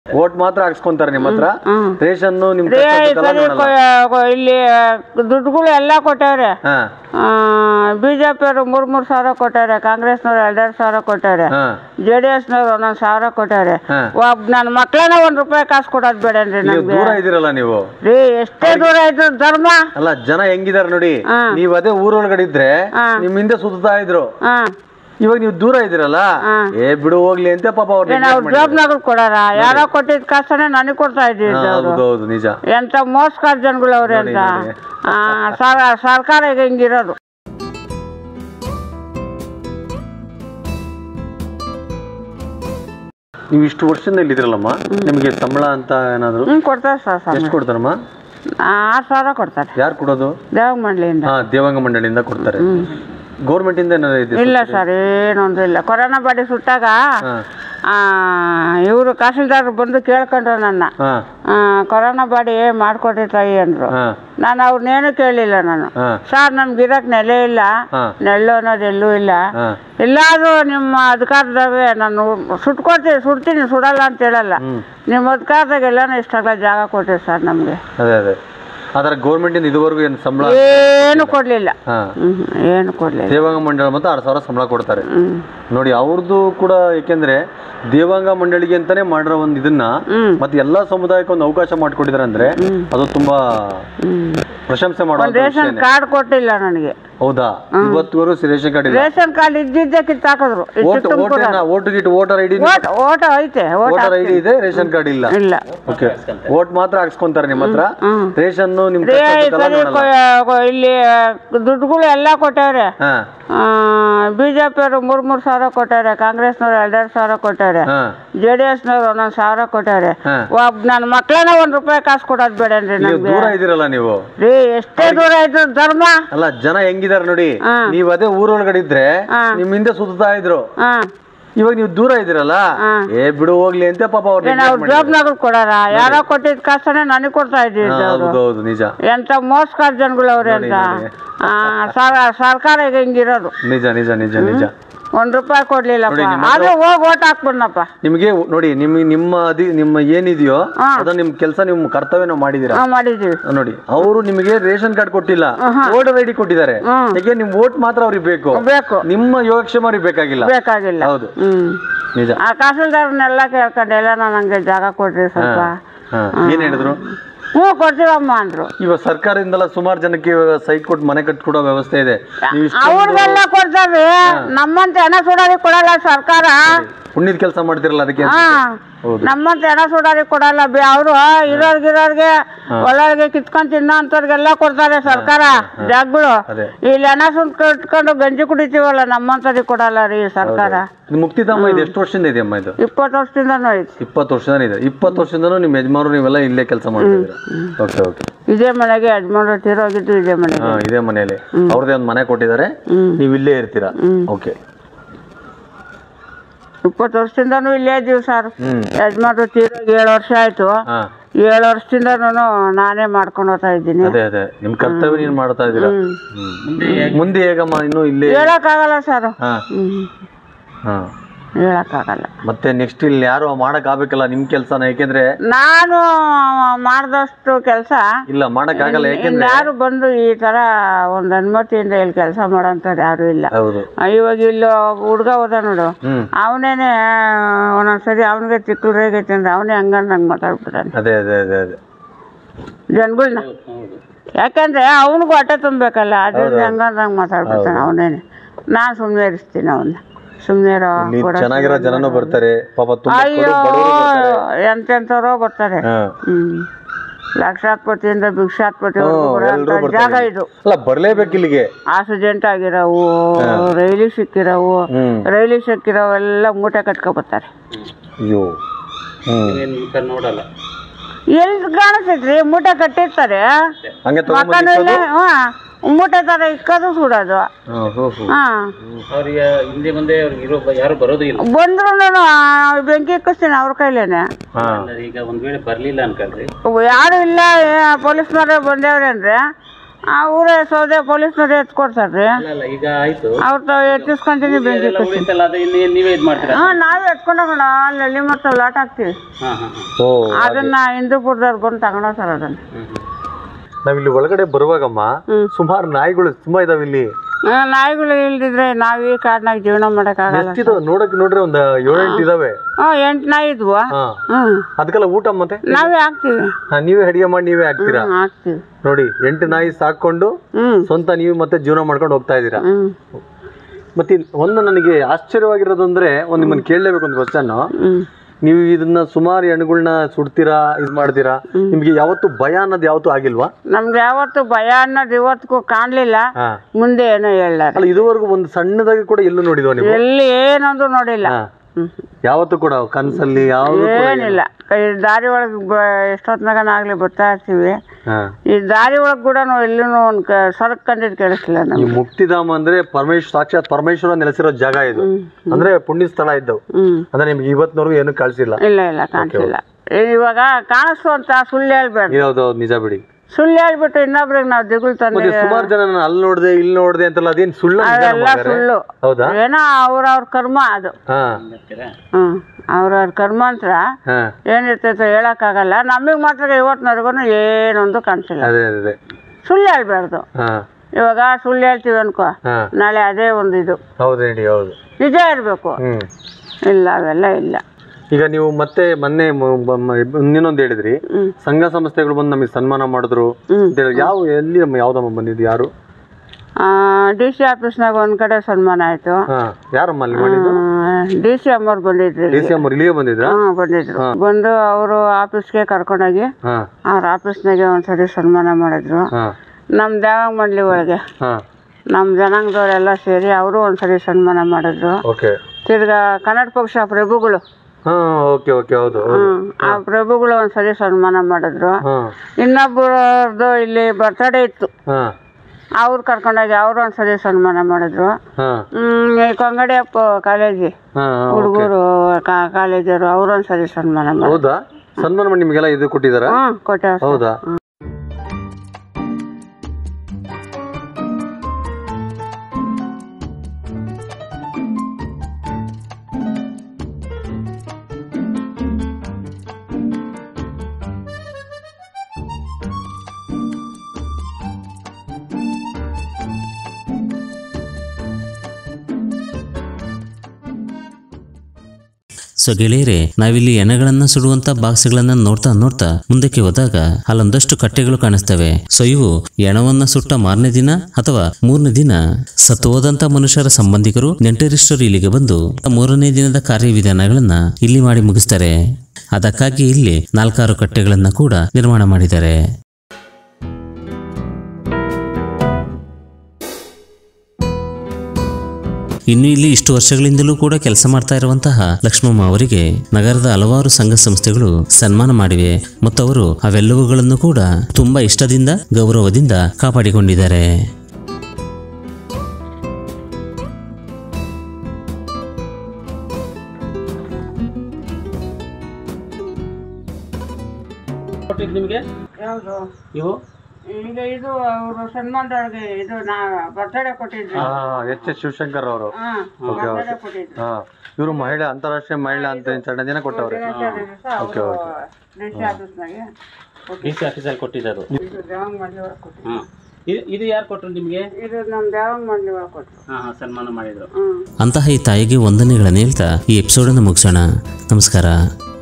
Vote ಮಾತ್ರ ಹಾಕ್ಸ್ಕೊಂತಾರೆ ನಿಮ್ಮ ಹತ್ರ ಹ್ಮ್. ರೇಷನ್ ನಿಮ್ ರೇ- ಕಷ್ಟ ಈ ಸುಖ ಎಲ್ಲ ಸರಿ ನೋಡಲ್ಲ ಕೊ- ಕೊ- ಇಲ್ಲಿ ದುಡ್ಡುಗಳು ಎಲ್ಲ ಕೊಟ್ಟವ್ರೆ ಹಾ ಬಿ ಜೆ ಪಿಯವರು ಮೂರು ಮೂರು ಸಾವಿರ ಕೊಟ್ಟವ್ರೆ ಕಾಂಗ್ರೆಸ್ನವ್ರು ಎರಡೆರಡು ಸಾವಿರ ಕೊಟ್ಟವ್ರೆ ಹಾ ಜೆ ಡಿ ಎಸ್ನವ್ರು ಒಂದೊಂದು ಸಾವಿರ ಕೊಟ್ಟವ್ರೆ ಹಾ. ಒಬ್ಬ ನನ್ನ ಮಕ್ಳನ್ನ ಒಂದು ರೂಪಾಯಿ ಕಾಸು ಕೊಡೋದು ಬೇಡನ್ರಿ ನೀವು ನಮ್ಗೆ ದೂರ ಇದೀರಲ್ಲ ನೀವು ರೀ ಎಷ್ಟೇ ದೂರ ಆಯ್ತು ಧರ್ಮ ಅಲ್ಲ ಜನ ಹೆಂಗಿದಾರೆ ನೋಡಿ ಹಾ. ನೀವ್ ಅದೇ ಊರೊಳಗಡೆ ಇದ್ರೆ ಹಾ. ನಿಮ್ ಹಿಂದೆ ಸುತ್ತಾ ಇದ್ರು ಹಾ ಇವಾಗ ನೀವು ದೂರ ಇದೀರಲ್ಲ ಹಾ. ಏ ಬಿಡು ಹೋಗ್ಲಿ ಅಂತ ಪಾಪ ಅವ್ರು ಏನ್ ಅವ್ರ ಜಾಬ್ನಾಗ ಕೊಡಾರ ಯಾರೋ ಕೊಟ್ಟಿದ್ ಕಾಸನೇ ನನಗೆ ಕೊಡ್ತಾ ಇದ್ದೀವಿ ಹೌದು ಹೌದು ನಿಜ ಎಂತ ಮೋಸಗಾರ ಜನಗಳು ಅವ್ರೆ ಅಂತ ನೋಡಿ. ಆ, ಸರ್- ಸರ್ಕಾರ ಈಗ ಹಿಂಗಿರೋದು ನೀವು ಇಷ್ಟು ವರ್ಷದಿಂದ ಇಲ್ಲಿ ಇದ್ರಲ್ಲಮ್ಮ ನಿಮಗೆ ಸಂಬಳ ಅಂತ ಏನಾದ್ರು ಹ್ಞೂ ಕೊಡ್ತಾರೆ ಸರ್ ಸರ್ ಎಷ್ಟು ಕೊಡ್ತಾರಮ್ಮ ಆರು ಸಾವಿರ ಕೊಡ್ತಾರೆ ಯಾರು ಕೊಡೋದು ದೇವಾಗ ಮಂಡಳಿಯಿಂದ ಹಾ ದೇವಾಂಗ ಮಂಡಳಿಯಿಂದ ಕೊಡ್ತಾರೆ ಗೌರ್ಮೆಂಟ್ ಇಂದ ಏನಾದ್ರು ಇದೆ ಇಲ್ಲ ಸರ್ ಏನೊಂದು ಇಲ್ಲ ಕೊರೋನಾ ಬಾಡಿ ಸುಟ್ಟಾಗ ಹಾ ಇವರು ತಹಸೀಲ್ದಾರ್ ಬಂದು ಕೇಳ್ಕೊಂಡ್ರು ನನ್ನ ಹಾ ಆ, ಕೊರೋನಾ ಬಾಡಿ ಮಾಡಿಕೊಡ್ರಿ ತಾಯಿ ಅಂದರು ಹಾ ನಾನು ಅವ್ರನ್ನೇನು ಕೇಳಿಲ್ಲ ನಾನು ಹಾ ಸರ್ ನಮ್ಗೆ ಇರಕ್ಕೆ ನೆಲೆ ಇಲ್ಲ ಹಾ ನೆಲ್ಲು ಅನ್ನೋದು ಎಲ್ಲೂ ಇಲ್ಲ ಹಾ ಎಲ್ಲಾದ್ರೂ ನಿಮ್ಮ ಅಧಿಕಾರದಾಗೆ ನಾನು ಸುಟ್ಕೊಡ್ತೀನಿ ಸುಡ್ತೀನಿ ಸುಡಲ್ಲ ಅಂತ ಹೇಳಲ್ಲ ಹ್ಮ್ ನಿಮ್ಮ ಅಧಿಕಾರದಾಗ ಎಲ್ಲಾನು ಇಷ್ಟಾಗಲ್ಲ ಜಾಗ ಕೊಟ್ಟಿರಿ ಸರ್ ನಮಗೆ ಅದೇ ಅದೇ ಆದ್ರೆ ಗೌರ್ಮೆಂಟ್ ಇಂದ ಇದುವರೆಗೂ ಏನು ಸಂಬಳ ಏನು ಕೊಡಲಿಲ್ಲ ಹಾ ಹ್ಞೂ ಏನು ಕೊಡಲಿಲ್ಲ ದೇವಾಂಗ ಮಂಡಳ ಮತ್ತು ಆರು ಸಾವಿರ ಸಂಬಳ ಕೊಡ್ತಾರೆ ಹ್ಞೂ ನೋಡಿ ಅವ್ರದ್ದು ಕೂಡ ಏಕೆಂದ್ರೆ ದೇವಾಂಗ ಮಂಡಳಿಗೆ ಅಂತಾನೆ ಮಾಡಿರೋ ಒಂದು ಇದನ್ನ ಹ್ಮ್. ಮತ್ತೆ ಎಲ್ಲಾ ಸಮುದಾಯಕ್ಕೆ ಒಂದು ಅವಕಾಶ ಮಾಡಿಕೊಟ್ಟಿದ್ದಾರೆ ಅಂದ್ರೆ ಅದು ತುಂಬಾ ಹ್ಞೂ ಪ್ರಶಂಸೆ ಮಾಡೋ ಒಂದು ರೇಷನ್ ಕಾರ್ಡ್ ಕೊಟ್ಟಿಲ್ಲ ನನಗೆ ಹೌದಾ ಇವತ್ತುವರೆಗೂ ರೇಷನ್ ಕಾರ್ಡ್ ಇಲ್ಲ ರೇಷನ್ ಕಾರ್ಡ್ ಇದ್ದಿದ್ದೆ ಕಿತ್ತಾಕಿದ್ರು ಓಟ್ ಓಟ್ ಓಟ್ ಗಿಟ್ ವೋಟರ್ ಐಡಿ ಓಟ್ ಓಟ ಐತೆ ಓಟ್ ವೋಟರ್ ಐಡಿ ಇದೆ ರೇಷನ್ ಕಾರ್ಡ್ ಇಲ್ಲ ಇಲ್ಲ ಓಕೆ ವೋಟ್ ಮಾತ್ರ ಹಾಕ್ಸ್ಕೊಂತಾರೆ ನಿಮ್ಮ ಹತ್ರ ಹ್ಮ್. ರೇಷನ್ ನಿಮ್ ರೇ- ಕಷ್ಟ ಈ ಸುಖ ಎಲ್ಲ ಸರಿ ನೋಡಲ್ಲ ಕೊ- ಕೊ- ಇಲ್ಲಿ ದುಡ್ಡುಗಳು ಎಲ್ಲ ಕೊಟ್ಟವ್ರೆ ಹಾ ಬಿ ಜೆ ಪಿಯವರು ಮೂರು ಮೂರು ಸಾವಿರ ಕೊಟ್ಟವ್ರೆ ಕಾಂಗ್ರೆಸ್ನವ್ರು ಎರಡೆರಡು ಸಾವಿರ ಕೊಟ್ಟವ್ರೆ ಹಾ ಜೆ ಡಿ ಎಸ್ನವ್ರು ಒಂದೊಂದು ಸಾವಿರ ಕೊಟ್ಟವ್ರೆ ಹಾ. ಒಬ್ಬ ನನ್ನ ಮಕ್ಳನ್ನ ಒಂದು ರೂಪಾಯಿ ಕಾಸು ಕೊಡೋದು ಬೇಡನ್ರಿ ನೀವು ನಮ್ಗೆ ದೂರ ಇದೀರಲ್ಲ ನೀವು ರೀ ಎಷ್ಟೇ ದೂರ ಆಯ್ತು ಧರ್ಮ ಅಲ್ಲ ಜನ ಹೆಂಗಿದಾರೆ ನೋಡಿ ಹಾ. ನೀವ್ ಅದೇ ಊರೊಳಗಡೆ ಇದ್ರೆ ಹಾ. ನಿಮ್ ಹಿಂದೆ ಸುತ್ತಾ ಇದ್ರು ಹಾ ಇವಾಗ ನೀವು ದೂರ ಇದೀರಲ್ಲ ಹಾ. ಏ ಬಿಡು ಹೋಗ್ಲಿ ಅಂತ ಪಾಪ ಅವ್ರು ಏನ್ ಅವ್ರ ಜಾಬ್ನಾಗ ಕೊಡಾರ ಯಾರೋ ಕೊಟ್ಟಿದ್ ಕಾಸನೇ ನನಗೆ ಕೊಡ್ತಾ ಇದ್ದೀವಿ ಹೌದು ಹೌದು ನಿಜ ಎಂತ ಮೋಸಗಾರ ಜನಗಳು ಅವ್ರೆ ಅಂತ ಆ, ಸರ್- ಸರ್ಕಾರ ಈಗ ಹಿಂಗಿರೋದು ನಿಜ ನಿಜ ನಿಜ ನಿಜ ಒಂದ್ ರೂಪಾಯಿ ಕೊಡ್ಲಿಲ್ಲಪ್ಪ ನೋಡಿ, ನಿಮ್ಮ ಆದ್ರೂ ಹೋಗಿ ಓಟ್ ಹಾಕ್ಬಿಡ್ನಪ್ಪ ನಿಮಗೆ ನೋಡಿ ನಿಮ್ ನಿಮ್ಮ ಅಧಿ ನಿಮ್ಮ ಏನಿದೆಯೋ ಹಾ. ಅದ ನಿಮ್ ಕೆಲಸ ನಿಮ್ಮ ಕರ್ತವ್ಯ ನಾವು ಮಾಡಿದೀರಾ ಹಾ ಮಾಡಿದೀವಿ ನೋಡಿ ಅವರು ನಿಮಗೆ ರೇಷನ್ ಕಾರ್ಡ್ ಕೊಟ್ಟಿಲ್ಲ ವೋಟರ್ ಐಡಿ ಕೊಟ್ಟಿದ್ದಾರೆ ಹ್ಮ್. ಯಾಕೆ ನಿಮ್ ವೋಟ್ ಮಾತ್ರ ಅವ್ರಿಗೆ ಬೇಕು ಬೇಕು ನಿಮ್ಮ ಯೋಗಕ್ಷೇಮ ಅವ್ರಿಗೆ ಬೇಕಾಗಿಲ್ಲ ಬೇಕಾಗಿಲ್ಲ ಹೌದು ಹ್ಮ್ ನಿಜ ಆ ತಹಸೀಲ್ದಾರ್ನೆಲ್ಲ ಕೇಳ್ಕೊಂಡು ಎಲ್ಲ ನಂಗೆ ಜಾಗ ಕೊಡ್ರಿ ಸ್ವಲ್ಪ ಹಾ ಏನ್ ಹೇಳಿದ್ರು ಹ್ಞೂ ಕೊಡ್ತೀವಮ್ಮ ಅಂದ್ರು ಇವಾಗ ಸರ್ಕಾರದಿಂದಲ್ಲ ಸುಮಾರು ಜನಕ್ಕೆ ಇವಾಗ ಸೈಟ್ ಕೊಟ್ಟು ಮನೆ ಕಟ್ಕೊಡೋ ವ್ಯವಸ್ಥೆ ಇದೆ ನೀವು ಇಷ್ಟು ಅವ್ರಿಗೆಲ್ಲ ಕೊಡ್ತಾರ್ರಿ ನಮ್ಮಂತ ಹೆಣ ಸುಡೋರಿಗೆ ಕೊಡಲ್ಲ ಸರ್ಕಾರ ಪುಣ್ಯದ ಕೆಲಸ ಮಾಡ್ತಿರಲ್ಲ ಅದಕ್ಕೆ ಅಂತ. ಹಾ ಹೌದು ನಮ್ಮಂತ ಹೆಣ ಸುಡೋರಿಗೆ ಕೊಡಲ್ಲ ಬಿ ಅವರು ಇರೋರ್ಗಿರೋರ್ಗೆ ಒಳ್ಳೊಳಗೆ ಕಿತ್ಕೊಂಡ್ ತಿನ್ನೋ ಅಂತವ್ರಿಗೆಲ್ಲ ಕೊಡ್ತಾರೆ ಸರ್ಕಾರ ಜಾಗಗಳು ಅದೇ ಇಲ್ಲಿ ಹೆಣ ಸುಟ್ ಕಟ್ಕೊಂಡು ಗಂಜಿ ಕುಡಿತೀವಲ್ಲ ನಮ್ಮಂತವ್ರಿಗೆ ಕೊಡಲ್ಲ ರೀ ಸರ್ಕಾರ ಇದು ಮುಕ್ತಿಧಾಮ ಇದು ಎಷ್ಟು ವರ್ಷದಿಂದ ಇದೆ ಅಮ್ಮ ಇದು ಇಪ್ಪತ್ತು ವರ್ಷದಿಂದನೂ ಐತಿ ಇಪ್ಪತ್ತು ವರ್ಷದಿಂದ ಇದೆ ಇಪ್ಪತ್ತು ವರ್ಷದಿಂದನೂ ನಿಮ್ಮ ಯಜಮಾನರು ನೀವೆಲ್ಲ ಇಲ್ಲೇ ಕೆಲಸ ಮಾಡ್ತಿದ್ದೀರಾ ಓಕೆ ಓಕೆ ಇದೇ ಮನೆಗೆ ಯಜಮಾನ್ರು ತೀರೋಗಿದ್ದು ಇದೇ ಮನೆಗೆ ಹಾ ಇದೇ ಮನೆಯಲ್ಲಿ ಅವ್ರದೇ ಒಂದು ಮನೆ ಕೊಟ್ಟಿದ್ದಾರೆ ಹ್ಮ್. ನೀವು ಇಲ್ಲೇ ಇರ್ತೀರಾ ಹ್ಮ್. ಓಕೆ ಇಪ್ಪತ್ತು ವರ್ಷದಿಂದನೂ ಇಲ್ಲೇ ಇದೀವಿ ಸರ್ ಹ್ಮ್ ಯಜಮಾನ್ರು ತೀರೋಗಿ ಏಳು ವರ್ಷ ಆಯ್ತು ಹಾ ಏಳು ವರ್ಷದಿಂದನೂ ನಾನೇ ಮಾಡ್ಕೊಂಡು ಹೋಗ್ತಾ ಇದ್ದೀನಿ ಅದೇ ಅದೇ ನಿಮ್ ಕರ್ತವ್ಯ ನೀನ್ ಮಾಡ್ತಾ ಇದ್ದೀರಾ ಹ್ಮ್. ಹ್ಮ್. ಮುಂದೆ ಹೇಗಮ್ಮ ಇನ್ನು ಇಲ್ಲೇ ಹೇಳಕ್ಕಾಗಲ್ಲ ಸರ್ ಹಾ ಹ್ಮ್ ಹಾ ಹೇಳಕ್ಕಾಗಲ್ಲ ಮತ್ತೆ ನೆಕ್ಸ್ಟ್ ಇಲ್ಲಿ ಯಾರು ಮಾಡಕ್ ಆಗ್ಬೇಕಲ್ಲ ನಿಮ್ ಕೆಲ್ಸನ ಯಾಕೆಂದ್ರೆ ನಾನು ಮಾಡಿದಷ್ಟು ಕೆಲಸ ಇಲ್ಲ ಮಾಡಕ್ ಆಗಲ್ಲ ಯಾಕೆಂದ್ರೆ ಯಾರು ಬಂದು ಈ ತರ ಒಂದು ಅನುಮತಿಯಿಂದ ಇಲ್ಲಿ ಕೆಲಸ ಮಾಡೋಂಥದ್ದು ಯಾರು ಇಲ್ಲ ಹೌದು ಆ, ಇವಾಗ ಇಲ್ಲಿ ಹುಡ್ಗ ಹೋದ ನೋಡು ಹ್ಮ್ ಅವನೇನೆ ಒಂದೊಂದ್ಸರಿ ಅವನಿಗೆ ಚಿಕ್ಕ ಹೇಗೈತೆ ಅಂದ್ರೆ ಅವನೇ ಹಂಗಂದ್ ಹಂಗೆ ಮಾತಾಡ್ಬಿಟ್ಟಾನೆ ಅದೇ ಅದೇ ಅದೇ ಅದೇ ಜನಗಳ್ನ ಯಾಕಂದ್ರೆ ಅವನಿಗೂ ಹೊಟ್ಟೆ ತುಂಬಬೇಕಲ್ಲ ಅದ್ರಿಂದ ಹಂಗಂದ್ ಹಂಗೆ ಮಾತಾಡ್ಬಿಡ್ತಾನೆ ಅವನೇನೆ ನಾನು ಸುಮ್ಮನೆ ಇರಿಸ್ತೀನಿ ಅವನ್ನ ಸುಮ್ಮನೆ ಇಲ್ಲಿ ಚೆನ್ನಾಗಿರೋ ಜನನೂ ಬರ್ತಾರೆ ಪಾಪ ತುಂಬಾ ಅಯ್ಯೋ ಕಡು ಬಡವರು ಬರ್ತಾರೆ ಎಂತೆಂಥವ್ರೋ ಬರ್ತಾರೆ ಹಾ ಹ್ಮ್ ಲಕ್ಷಾಧಿಪತಿಯಿಂದ ಭಿಕ್ಷಾಧಿಪತಿ ಎಲ್ರೂ ಜಾಗ ಬರ್ತಾರೆ ಇದು ಅಲ್ಲ ಬರ್ಲೇಬೇಕು ಇಲ್ಲಿಗೆ ಆಕ್ಸಿಡೆಂಟ್ ಆಗಿರೋವು ರೈಲಿಗೆ ಸಿಕ್ಕಿರೋವು ಹ್ಮ್ ರೈಲಿಗೆ ಸಿಕ್ಕಿರೋವೆಲ್ಲ ಮೂಟೆ ಕಟ್ಕೊಬತ್ತಾರೆ ಅಯ್ಯೋ ಹ್ಮ್ ಎಲ್ಲಿ ಕಾಣಿಸ್ತೈತ್ರಿ ಮೂಟೆ ಕಟ್ಟಿರ್ತಾರೆ ಹಂಗೆ ತಗೊಂಡ್ ಮಕ್ಕಳು ಇಲ್ಲ ಹಾ ಮೂಟೆ ತರ ಇಕ್ಕೋದು ಸುಡೋದು ಹಾ ಅವ್ರಿಗೆ ಹಿಂದೆ ಮುಂದೆ ಅವ್ರಿಗೆ ಇರೋ ಯಾರು ಬರೋದು ಇಲ್ಲ ಬಂದ್ರು ನಾನು ಬೆಂಕಿ ಇಕ್ಕಿಸ್ತೀನಿ ಅವ್ರ ಕೈಲೇನೆ ಹಾ ಈಗ ಒಂದ್ ವೇಳೆ ಬರ್ಲಿಲ್ಲ ಅನ್ಕಲ್ರಿ ಯಾರು ಇಲ್ಲ ಪೊಲೀಸ್ನವ್ರೆ ಬಂದೇವ್ರೆ ಅಂದ್ರೆ ಆ ಊರೇ ಸೌದೆ ಪೊಲೀಸ್ನವ್ರು ಎತ್ಕೊಡ್ತಾರ್ರಿ ಅಲ್ಲ ಅಲ್ಲ ಈಗ ಆಯ್ತು ಅವ್ರ ತಾವ್ ಎತ್ತಿಸ್ಕೊಂತೀನಿ ಬೆಂಕಿ ಎಲ್ಲ ಉಳಿತಲ್ಲ ಅದು ಇನ್ನು ಏನ್ ನೀವೇ ಇದು ಮಾಡ್ತೀರಾ ಹಾಂ ನಾವೇ ಎತ್ಕೊಂಡೋಗೋಣ ಅಲ್ಲಿ ಮತ್ತು ಲಾಟ್ ಹಾಕ್ತೀವಿ ಹಾ ಹಾ ಹಾ ಓ ಅದನ್ನ ಹಿಂದೂಪುರದವ್ರು ಬಂದು ತಗೊಂಡೋಗ್ತಾರೆ ಅದನ್ನ ಹ್ಮ್ ಹ್ಮ್ ನಾವಿಲ್ಲಿ ಒಳಗಡೆ ಬರುವಾಗಮ್ಮ ಸುಮಾರು ನಾಯಿಗಳು ತುಂಬಾ ಇದಾವೆ ಇಲ್ಲಿ ಆ, ನಾಯಿಗಳು ಇಲ್ದಿದ್ರೆ ನಾವ್ ಈ ಕಾಡ್ನಾಗ ಜೀವನ ಮಾಡಕ್ಕಾಗಲ್ಲ ಎಷ್ಟಿದಾವೆ ನೋಡಕ್ ನೋಡ್ರಿ ಒಂದ್ ಏಳೆಂಟು ಇದಾವೆ ಹ್ಞೂ ಎಂಟು ನಾಯಿ ಇದ್ವು ಹಾ ಹ್ಞೂ ಅದಕ್ಕೆಲ್ಲ ಊಟ ಮತ್ತೆ ನಾವೇ ಹಾಕ್ತೀವಿ ಹಾ, ನೀವೇ ಅಡಿಗೆ ಮಾಡಿ ನೀವೇ ಹಾಕ್ತೀರಾ ಹ್ಮ್, ಹಾಕ್ತೀವಿ ನೋಡಿ ಎಂಟು ನಾಯಿ ಸಾಕೊಂಡು ಹ್ಞೂ ಸ್ವಂತ ನೀವು ಮತ್ತೆ ಜೀವನ ಮಾಡ್ಕೊಂಡು ಹೋಗ್ತಾ ಇದ್ದೀರಾ ಹ್ಞೂ ಮತ್ತೆ ಇಲ್ಲಿ ಒಂದು ನನಗೆ ಆಶ್ಚರ್ಯವಾಗಿರೋದು ಅಂದ್ರೆ ಒಂದು ನಿಮ್ಮನ್ನ ಕೇಳಲೇಬೇಕು ಒಂದು ಕ್ವಶನ್ ಹ್ಞೂ ನೀವು ಇದನ್ನ ಸುಮಾರು ಹೆಣ್ಗಳನ್ನ ಸುಡ್ತೀರಾ ಇದು ಮಾಡ್ತೀರಾ ನಿಮ್ಗೆ ಯಾವತ್ತು ಭಯ ಅನ್ನೋದು ಯಾವತ್ತೂ ಆಗಿಲ್ವಾ ನಮ್ಗೆ ಯಾವತ್ತು ಭಯ ಅನ್ನೋದು ಇವತ್ತಿಗೂ ಕಾಣಲಿಲ್ಲ ಹಾ ಮುಂದೆ ಏನೋ ಹೇಳಾರ ಅಲ್ಲ ಇದುವರೆಗೂ ಒಂದು ಸಣ್ಣದಾಗಿ ಕೂಡ ಎಲ್ಲೂ ನೋಡಿದ್ವಾ ನೀವು ಎಲ್ಲಿ ಏನೊಂದು ನೋಡಿಲ್ಲ ಹಾ ಹ್ಮ್. ಯಾವತ್ತು ಕೂಡ ಕನ್ಸಲ್ಲಿ ಯಾವ್ದು ಕೂಡ ಏನಿಲ್ಲ ಈ ದಾರಿ ಒಳಗೆ ಬ ಎಷ್ಟೊತ್ನಾಗನಾಗ್ಲಿ ಬರ್ತಾ ಇರ್ತೀವಿ ಹಾ ಈ ದಾರಿ ಒಳಗೆ ಕೂಡ ನಾವು ಎಲ್ಲೂ ಒಂದು ಕ ಸೊರಕ್ಕಂದಿದ್ದು ಕೇಳಿಸ್ಲಿಲ್ಲ ಈ ನಮ್ಗೆ ಮುಕ್ತಿಧಾಮ ಅಂದ್ರೆ ಪರಮೇಶ್ವರ ಸಾಕ್ಷಾತ್ ಪರಮೇಶ್ವರ ನೆಲೆಸಿರೋ ಜಾಗ ಇದು ಅಂದ್ರೆ ಪುಣ್ಯ ಸ್ಥಳ ಇದ್ದವು ಹ್ಞೂ ಅಂದ್ರೆ ನಿಮ್ಗೆ ಇವತ್ತಿನವರೆಗೂ ಏನು ಕಳ್ಸಿಲ್ಲ ಇಲ್ಲ ಇಲ್ಲ ಕಾಣಿಸಿಲ್ಲ ಇವಾಗ ಕಾಣಿಸ್ತು ಅಂತ ಸುಳ್ಳು ಹೇಳ್ಬೇಡ್ರಿ ಯಾವ್ದು ನಿಜ ಬಿಡಿ ಸುಳ್ಳು ಹೇಳ್ಬಿಟ್ಟು ಇನ್ನೊಬ್ರಿಗೆ ನಾವು ದಿಗುಲ್ ತಂದು ಮತ್ತೆ ಸುಮಾರು ಜನ ನಾನು ಅಲ್ಲಿ ನೋಡ್ದೆ ಇಲ್ಲಿ ನೋಡ್ದೆ ಅಂತೆಲ್ಲ ಅದೇನ್ ಸುಳ್ಳು ಅದೆಲ್ಲ ಸುಳ್ಳು ಹೌದಾ ಏನೋ ಅವ್ರವ್ರ ಕರ್ಮ ಅದು ಹಾ ಬರ್ತೀರಾ? ಹ್ಞೂ ಅವ್ರವ್ರ ಕರ್ಮಾಂತರ ಹಾ ಏನಿರ್ತೈತೆ ಹೇಳೋಕ್ಕಾಗಲ್ಲ ನಮಗೆ ಮಾತ್ರ ಇವತ್ತಿನವರೆಗೂ ಏನೊಂದು ಕಾಣಿಸಿಲ್ಲ ಅದೇ ಅದೇ ಅದೇ ಸುಳ್ಳು ಹೇಳ್ಬಾರ್ದು ಹಾ ಇವಾಗ ಸುಳ್ಳು ಹೇಳ್ತೀವಿ ಅನ್ಕೋ ಹಾ ನಾಳೆ ಅದೇ ಒಂದು ಇದು ಹೌದು ಹೇಳಿ ಹೌದು ನಿಜ ಇರಬೇಕು ಹ್ಮ್ ಇಲ್ಲ ಅವೆಲ್ಲ ಇಲ್ಲ ಈಗ ನೀವು ಮತ್ತೆ ಮೊನ್ನೆ ಮ- ಬ- ಮ- ಇನ್ನೊಂದು ಹೇಳಿದ್ರಿ ಹ್ಮ್. ಸಂಘ ಸಂಸ್ಥೆಗಳು ಬಂದು ನಮಗೆ ಸನ್ಮಾನ ಮಾಡಿದ್ರು ಹ್ಮ್. ಅಂತ ಹೇಳಿ ಯಾವ ಎಲ್ಲಿ ನಮ್ಮ ಯಾವ್ದಮ್ಮ ಬಂದಿದ್ದು ಯಾರು ಡಿ ಸಿ ಆಫೀಸ್ನಾಗ ಒಂದು ಕಡೆ ಸನ್ಮಾನ ಆಯಿತು ಹಾ ಯಾರಮ್ಮ ಅಲ್ಲಿ ಮಾಡಿದ್ದು ಡಿ ಸಿ ಅಮ್ಮವ್ರು ಬಂದಿದ್ರು ಡಿ ಸಿ ಅಮ್ಮ ಇಲ್ಲಿಗೆ ಬಂದಿದ್ರಾ ಹ್ಞೂ ಬಂದಿದ್ರು ಬಂದು ಅವರು ಆಫೀಸ್ಗೆ ಕರ್ಕೊಂಡೋಗಿ ಹಾ ಅವ್ರ ಆಫೀಸ್ನಾಗೆ ಒಂದ್ಸರಿ ಸನ್ಮಾನ ಮಾಡಿದ್ರು ಹಾ ನಮ್ಮ ದೇವಾಂಗ ಮಂಡಳಿ ಒಳಗೆ ಹಾ ನಮ್ಮ ಜನಾಂಗದವರೆಲ್ಲ ಸೇರಿ ಅವರು ಒಂದ್ಸರಿ ಸನ್ಮಾನ ಮಾಡಿದ್ರು ಓಕೆ ತಿರ್ಗಾ ಕನ್ನಡ ಪಕ್ಷ ಪ್ರಭುಗಳು ಹಾ ಓಕೆ ಓಕೆ ಹೌದು ಹೌದು ಹ್ಮ್. ಆ ಪ್ರಭುಗಳು ಒಂದ್ಸರಿ ಸನ್ಮಾನ ಮಾಡಿದ್ರು ಹಾ ಇನ್ನೊಬ್ಬರದ್ದು ಇಲ್ಲಿ ಬರ್ತಡೇ ಇತ್ತು ಹಾ ಅವ್ರು ಕರ್ಕೊಂಡೋಗಿ ಅವರು ಒಂದ್ಸರಿ ಸನ್ಮಾನ ಮಾಡಿದ್ರು ಹಾ ಹ್ಮ್, ಈ ಕೊಂಗಡಿಯಪ್ಪ ಕಾಲೇಜಿ ಹಾ ಹುಡುಗರು ಕಾಲೇಜರು ಅವ್ರು ಒಂದ್ಸರಿ ಸನ್ಮಾನ ಮಾಡಿ ಹೌದಾ ಸನ್ಮಾನ ಮಾಡಿ ನಿಮಗೆಲ್ಲ ಇದು ಕೊಟ್ಟಿದಾರಾ ಹ್ಞೂ ಕೊಟ್ಟೆ ಹೌದಾ ಸೊ ಗೆಳೆಯರೆ ನಾವಿಲ್ಲಿ ಎಣೆಗಳನ್ನ ಸುಡುವಂತ ಬಾಕ್ಸ್ಗಳನ್ನ ನೋಡ್ತಾ ನೋಡ್ತಾ ಮುಂದಕ್ಕೆ ಹೋದಾಗ ಅಲ್ಲೊಂದಷ್ಟು ಕಟ್ಟೆಗಳು ಕಾಣಿಸ್ತವೆ ಸೊ ಇವು ಎಣವನ್ನ ಸುಟ್ಟ ಮಾರನೇ ದಿನ ಅಥವಾ ಮೂರನೇ ದಿನ ಸತ್ತು ಹೋದಂತ ಮನುಷ್ಯರ ಸಂಬಂಧಿಕರು ನೆಂಟರಿಷ್ಟರು ಇಲ್ಲಿಗೆ ಬಂದು ಮೂರನೇ ದಿನದ ಕಾರ್ಯವಿಧಾನಗಳನ್ನ ಇಲ್ಲಿ ಮಾಡಿ ಮುಗಿಸ್ತಾರೆ ಅದಕ್ಕಾಗಿ ಇಲ್ಲಿ ನಾಲ್ಕಾರು ಕಟ್ಟೆಗಳನ್ನ ಕೂಡ ನಿರ್ಮಾಣ ಮಾಡಿದ್ದಾರೆ ಇನ್ನು ಇಲ್ಲಿ ಇಷ್ಟು ವರ್ಷಗಳಿಂದಲೂ ಕೂಡ ಕೆಲಸ ಮಾಡ್ತಾ ಇರುವಂತಹ ಲಕ್ಷ್ಮಮ್ಮ ಅವರಿಗೆ ನಗರದ ಹಲವಾರು ಸಂಘ ಸಂಸ್ಥೆಗಳು ಸನ್ಮಾನ ಮಾಡಿವೆ ಮತ್ತು ಅವರು ಅವೆಲ್ಲವುಗಳನ್ನು ಕೂಡ ತುಂಬಾ ಇಷ್ಟದಿಂದ ಗೌರವದಿಂದ ಕಾಪಾಡಿಕೊಂಡಿದ್ದಾರೆ ಕೊಟ್ಟಿದ್ದು ನಿಮಗೆ ಯಾವುದು ಇವು ಈಗ ಇದು ಅವರು ಸನ್ಮಾನದೊಳಗೆ ಇದು ನಾ ಬರ್ತಡೇ ಕೊಟ್ಟಿದ್ರು ಹಾ ಎಚ್ ಎಸ್ ಶಿವಶಂಕರ್ ಅವರು ಹಾ ಓಕೆ ಬರ್ತಡೇ ಓಕೆ ಕೊಟ್ಟಿದ್ರು ಹಾ ಇವರು ಮಹಿಳೆ ಅಂತಾರಾಷ್ಟ್ರೀಯ ಮಹಿಳಾ ಅಂತ ಸಣ್ಣ ದಿನ ಕೊಟ್ಟವ್ರೆ ಓಕೆ ಓಕೆ ಡಿ ಸಿ ಆಫೀಸ್ನಾಗೆ ಡಿ ಸಿ ಆಫೀಸಲ್ಲಿ ಕೊಟ್ಟಿದ್ದು ಇದು ದೇವಂಗ್ ಮಂಡಳಿ ಒಳಗೆ ಕೊಟ್ಟರು ಹಾಂ ಇದು ಇದು ಯಾರು ಕೊಟ್ಟರು ನಿಮಗೆ ಇದು ನಮ್ಮ ದೇವಂಗ್ ಮಂಡಳಿ ಒಳಗೆ ಕೊಟ್ಟರು ಹಾಂ ಹಾಂ ಸನ್ಮಾನ ಮಾಡಿದರು ಹ್ಞೂ ಅಂತಹ ಈ ತಾಯಿಗೆ ವಂದನೆಗಳನ್ನು ಹೇಳ್ತಾ ಈ ಎಪಿಸೋಡನ್ನು ಮುಗಿಸೋಣ ನಮಸ್ಕಾರ